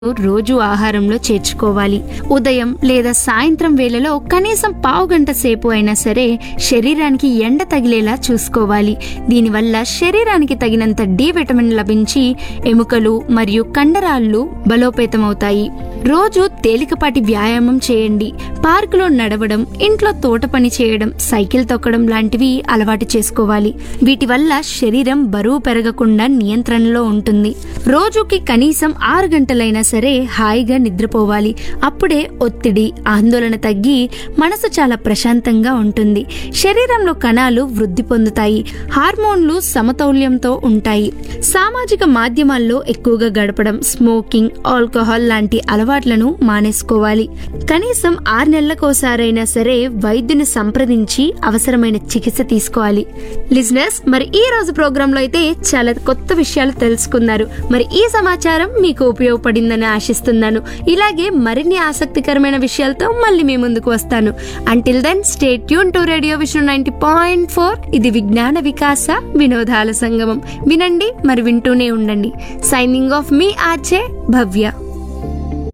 రోజు ఆహారంలో చేర్చుకోవాలి ఉదయం లేదా సాయంత్రం వేళలో కనీసం పావు గంట సేపు అయినా సరే శరీరానికి ఎండ తగిలేలా చూసుకోవాలి దీనివల్ల శరీరానికి తగినంత డి విటమిన్ లభించి ఎముకలు మరియు కండరాళ్ళు బలోపేతమవుతాయి రోజు తేలికపాటి వ్యాయామం చేయండి పార్కులో నడవడం ఇంట్లో తోట పని చేయడం సైకిల్ తొక్కడం లాంటివి అలవాటు చేసుకోవాలి వీటి వల్ల శరీరం బరువు పెరగకుండా నియంత్రణలో ఉంటుంది రోజుకి కనీసం ఆరు గంటలైనా సరే హాయిగా నిద్రపోవాలి అప్పుడే ఒత్తిడి ఆందోళన తగ్గి మనసు చాలా ప్రశాంతంగా ఉంటుంది శరీరంలో కణాలు వృద్ధి పొందుతాయి హార్మోన్లు సమతౌల్యంతో ఉంటాయి సామాజిక మాధ్యమాల్లో ఎక్కువగా గడపడం స్మోకింగ్ ఆల్కహాల్ లాంటి అలవాట్లను మానేసుకోవాలి కనీసం ఆరు నెలలకోసారైనా సరే వైద్యుని సంప్రదించి అవసరమైన చికిత్స తీసుకోవాలి లిజినెస్ మరి ఈ రోజు ప్రోగ్రాంలో అయితే చాలా కొత్త విషయాలు తెలుసుకున్నారు మరి ఈ సమాచారం మీకు ఉపయోగపడిందని ఆశిస్తున్నాను ఇలాగే మరిన్ని ఆసక్తికరమైన విషయాలతో మళ్ళీ మీ ముందుకు వస్తాను until then stay tuned to radio Vishnu ninety point four ఇది విజ్ఞాన వికాస వినోదాల సంగమం వినండి మరి వింటూనే ఉండండి సైనింగ్ ఆఫ్ మీ ఆచే భవ్య